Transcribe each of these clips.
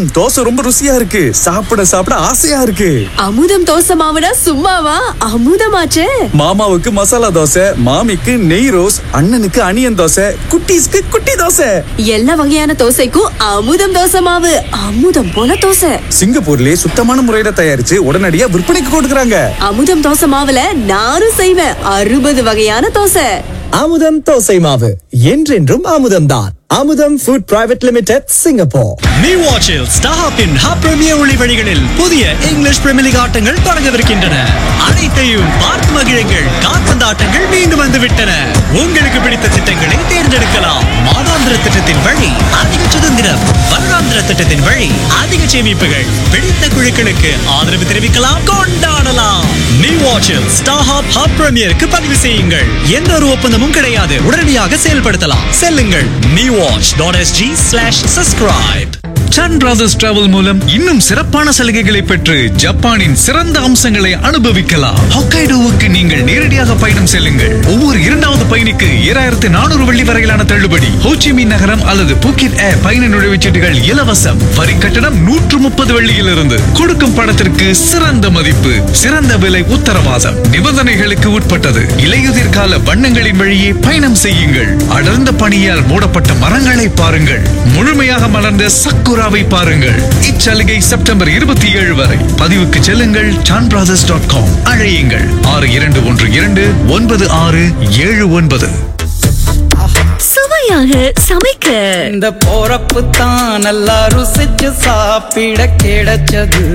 ம் தோசை ரொம்ப ருசியா இருக்கு சாப்பிட சாப்பிட ஆசையா இருக்கு அமுதம் தோசை மாவுனா சும்மாவா அமுதமாச்சே மாமாவுக்கு மசாலா தோசை மாமிக்கு நெய் ரோஸ் அண்ணனுக்கு அனியன் தோசை குட்டீஸ்க்கு குட்டி தோசை எல்லா வகையான தோசைக்கும் அமுதம் தோசை மாவு அமுதம் போல தோசை சிங்கப்பூர்லயே சுத்தமான முறையில தயாரிச்சு உடனடியா விற்பனைக்கு கொடுக்கறாங்க அமுதம் தோசை மாவுல நானும் செய்வேன் அறுபது வகையான தோசை அமுதம் தோசை மாவு என்றென்றும் அமுதம்தான் Amudham food private limited Singapore மீ வாட்சில் ஸ்டாஹாப்பின் ஹாப் பிரீமியர் ஒளி வழிகளில் புதிய இங்கிலீஷ் பிரீமியர் லீக் ஆட்டங்கள் தொடங்கவிருக்கின்றன அனைத்தையும் பார்த்து மகிழுங்கள் கால்பந்து ஆட்டங்கள் மீண்டும் வந்துவிட்டன உங்களுக்கு பிடித்த திட்டங்களை தேர்ந்தெடுக்கலாம் மாதாந்திர திட்டத்தின் வழி அதிக சுதந்திரம் வருடாந்திர திட்டத்தின் வழி அதிக சேமிப்புகள் பிடித்த குழுக்களுக்கு ஆதரவு தெரிவிக்கலாம் கொண்டாடலாம் மீ வாட்சில் ஸ்டாஹாப் ஹாப் பிரீமியருக்கு பதிவு செய்யுங்கள் எந்த ஒரு ஒப்பந்தமும் கிடையாது உடனடியாக செயல்படுத்தலாம் செல்லுங்கள் meWATCH dot SG slash subscribe Sun Brothers travel மூலம் இன்னும் சிறப்பான சலுகைகளை பெற்று ஜப்பானின் சிறந்த அம்சங்களை அனுபவிக்கலாம் ஹொக்கைடோவுக்கு நீங்கள் நேரடியாக பயணம் செல்லுங்கள் ஒவ்வொரு இரண்டாவது பயணிக்கு ஏழாயிரத்து நானூறு வெள்ளி வரையிலான தள்ளுபடி ஹோச்சிமின் நகரம் அல்லது பூக்கிட் ஏர் பயண நுழைவுச்சீட்டுகள் இலவசம் வரி கட்டணம் நூற்று முப்பது வெள்ளியிலிருந்து கொடுக்கும் பணத்திற்கு சிறந்த மதிப்பு சிறந்த விலை உத்தரவாதம் நிபந்தனைகளுக்கு உட்பட்டது இலையுதிர் கால வண்ணங்களின் வழியே பயணம் செய்யுங்கள் அடர்ந்த பனியால் மூடப்பட்ட மரங்களை பாருங்கள் முழுமையாக மலர்ந்த சக்குராவை பாருங்கள் இச்சலுகை செப்டம்பர் இருபத்தி ஏழு வரை பதிவுக்கு செல்லுங்கள் சான் பிரதர்ஸ் டாட் காம் அழையுங்கள் ஆறு இரண்டு ஒன்று இரண்டு ஒன்பது ஆறு ஏழு ஒன்பது சுவையாக சமைக்க இந்த போறப்பு தான் நல்லா ருசிச்சு சாப்பிட கிடைச்சது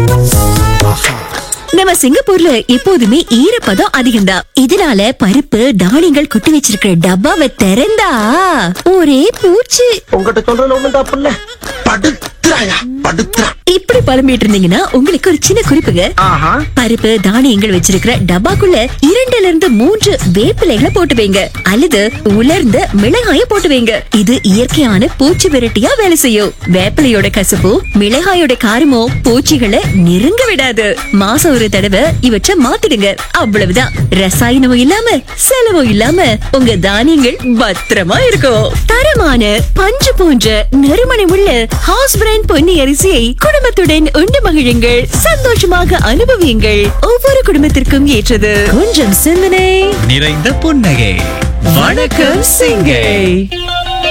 நம்ம சிங்கப்பூர்ல எப்போதுமே ஈரப்பதம் அதிகம்தான் இதனால பருப்பு தானியங்கள் கொட்டி வச்சிருக்கிற டப்பாவை திறந்தா ஒரே பூச்சி உங்ககிட்ட சொல்றதுல ஒண்ணும் தப்பு இல்ல படுத்துறாயா படுத்துறா இப்படி பழம்பிட்டு இருந்தீங்கன்னா உங்களுக்கு ஒரு சின்ன குறிப்புங்க பருப்பு தானியங்கள் வச்சிருக்கிற டப்பாக்குள்ள இரண்டுல இருந்து மூன்று வேப்பிலைகளை போட்டு வைங்க அல்லது உலர்ந்த மிளகாய போட்டு வைங்க இது இயற்கையான பூச்சி விரட்டியா வேலை செய்யும் வேப்பிலையோட கசப்பு மிளகாயோட காரமோ பூச்சிகளை நெருங்க விடாது மாசம் ஒரு தடவை இவற்றை மாத்திடுங்க அவ்வளவுதான் ரசாயனமும் இல்லாம செலவும் இல்லாம உங்க தானியங்கள் பத்திரமா இருக்கும் தரமான பஞ்சு போன்ற நறுமணம் உள்ள ஹவுஸ் பிராண்ட் பொன்னி அரிசியை குடும்பத்துடன் உண்டு மகிழுங்கள் சந்தோஷமாக அனுபவியுங்கள் ஒவ்வொரு குடும்பத்திற்கும் ஏற்றது கொஞ்சம் சிந்தனை நிறைந்த புன்னகை வணக்கம் சிங்கை